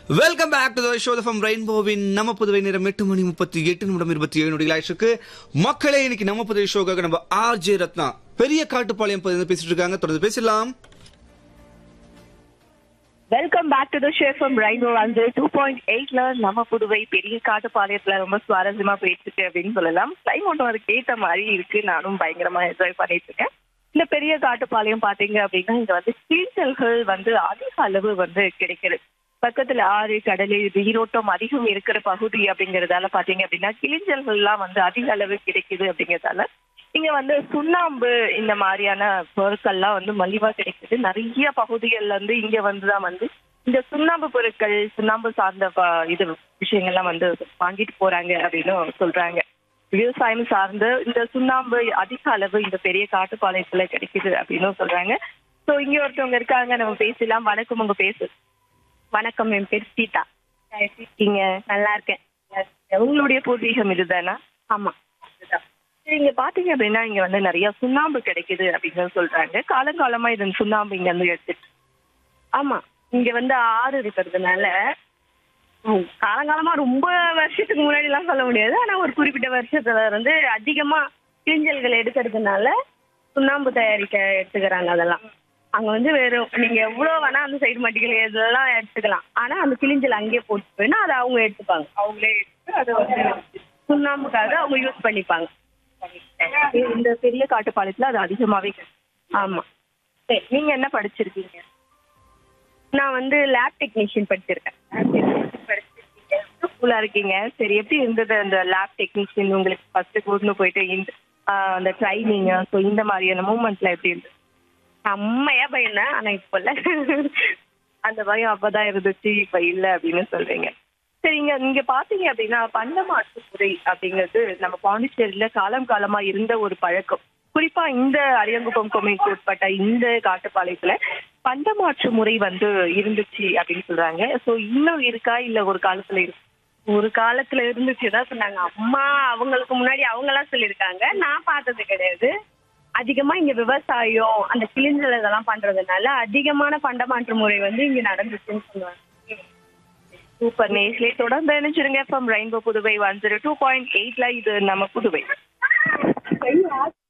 Welcome back to the show from ரெயின்போவின் நம்ம புதுவை நேரம் எட்டு மணி முப்பத்தி எட்டு நிமிடம் இருபத்தி ஏழு நொடிகள் ஆயிடுச்சு மக்களே இன்னைக்கு நம்ம புதுவை ஷோக்காக நம்ம ஆர்ஜே ரத்னா பெரிய காட்டுப்பாளையம் பத்தி பேசிட்டு இருக்காங்க தொடர்ந்து பேசலாம் வெல்கம் பேக் டு த ஷேஃபம் ரைனோ வந்து டூ பாயிண்ட் எயிட்ல நம்ம புதுவை பெரிய காட்டுப்பாளையத்துல ரொம்ப சுவாரஸ்யமா போயிட்டு இருக்கு அப்படின்னு சொல்லலாம் கிளைமேட்டும் அதுக்கு ஏத்த மாதிரி இருக்கு நானும் பயங்கரமா என்ஜாய் பண்ணிட்டு இருக்கேன் இந்த பெரிய காட்டுப்பாளையம் பாத்தீங்க அப்படின்னா இங்க வந்து கீழ்ச்சல்கள் வந்து அதிக அளவு வந்து கிடைக்குது பக்கத்துல ஆறு கடல் நீரோட்டம் அதிகம் இருக்கிற பகுதி அப்படிங்கறதால பாத்தீங்க அப்படின்னா கிளிஞ்சல்கள்லாம் வந்து அதிக அளவு கிடைக்குது அப்படிங்கறதால இங்க வந்து சுண்ணாம்பு இந்த மாதிரியான பொருட்கள்லாம் வந்து மலிவா கிடைக்குது நிறைய பகுதிகள்ல இருந்து இங்க வந்துதான் வந்து இந்த சுண்ணாம்பு பொருட்கள் சுண்ணாம்பு சார்ந்த ப- இது விஷயங்கள்லாம் வந்து வாங்கிட்டு போறாங்க அப்படின்னு சொல்றாங்க விவசாயம் சார்ந்து இந்த சுண்ணாம்பு அதிக அளவு இந்த பெரிய காட்டுப்பாளையத்துல கிடைக்குது அப்படின்னு சொல்றாங்க சோ இங்க ஒருத்தவங்க இருக்காங்க நம்ம பேசலாம் வணக்கம் உங்க பேசு வணக்கம் என் பேர் சீதா எப்படி இருக்கீங்க நல்லா இருக்கேன் உங்களுடைய பூர்வீகம் இதுதானா ஆமா இதுதான். சரி, இங்க பாத்தீங்க அப்படின்னா இங்க வந்து நிறைய சுண்ணாம்பு கிடைக்குது அப்படின்னு சொல்றாங்க காலங்காலமா இது சுண்ணாம்பு இங்க வந்து எடுத்துட்டு ஆமா இங்க வந்து ஆறு இருக்கிறதுனால ம், காலங்காலமா ரொம்ப வருஷத்துக்கு முன்னாடி எல்லாம் சொல்ல முடியாது ஆனா ஒரு குறிப்பிட்ட வருஷத்துல வந்து அதிகமா கிழிஞ்சல்கள் எடுக்கிறதுனால சுண்ணாம்பு தயாரிக்க எடுத்துக்கிறாங்க அதெல்லாம் அங்க வந்து வெறும் நீங்க எவ்வளவு வேணா அந்த சைடு மட்டிகள் இதெல்லாம் எடுத்துக்கலாம் ஆனா அந்த கிழிஞ்சல் அங்கேயே போட்டு போயினா அதை அவங்க எடுத்துப்பாங்க அவங்களே எடுத்து அதை வந்து சுண்ணாம்புக்காக அவங்க யூஸ் பண்ணிப்பாங்க இந்த பெரிய காட்டுப்பாளையத்துல அது அதிகமாவே கிடைக்கும். ஆமா சரி நீங்க என்ன படிச்சிருக்கீங்க நான் வந்து லேப் டெக்னீஷியன் படிச்சிருக்கேன் ஸ்கூலா இருக்கீங்க சரி எப்படி இருந்தது அந்த லேப் டெக்னீஷியன் உங்களுக்கு ஃபர்ஸ்ட் கூட்டின்னு போயிட்டு இந்த ஆஹ், அந்த ட்ரைனிங் ஸோ இந்த மாதிரியான மூமெண்ட்ல எப்படி இருந்தது செம்மையா பயந்தேன் ஆனா இப்ப இல்ல அந்த பயம் அப்பதான் இருந்துச்சு இப்ப இல்ல அப்படின்னு சொல்றீங்க சரி இங்க இங்க பாத்தீங்க அப்படின்னா பண்டமாற்று முறை அப்படிங்கிறது நம்ம பாண்டிச்சேரியில காலம் காலமா இருந்த ஒரு பழக்கம் குறிப்பா இந்த அரியங்குப்பம் கொம்மைக்கு உட்பட்ட இந்த காட்டுப்பாளையத்துல பண்டமாற்று முறை வந்து இருந்துச்சு அப்படின்னு சொல்றாங்க சோ இன்னும் இருக்கா இல்ல ஒரு காலத்துல இருக்கு ஒரு காலத்துல இருந்துச்சுதான் சொன்னாங்க அம்மா அவங்களுக்கு முன்னாடி அவங்க எல்லாம் சொல்லியிருக்காங்க நான் பார்த்தது கிடையாது அதிகமா இங்க விவசாயம் அந்த கிளிஞ்சல் இதெல்லாம் பண்றதுனால அதிகமான பண்டமாற்று முறை வந்து இங்க நடந்துச்சுன்னு சொல்லுவாங்க சூப்பர் நேஸ்லே தொடர்ந்து நினைச்சிருங்க from Rainbow Puduvai one zero two point எயிட்ல இது நம்ம புதுவை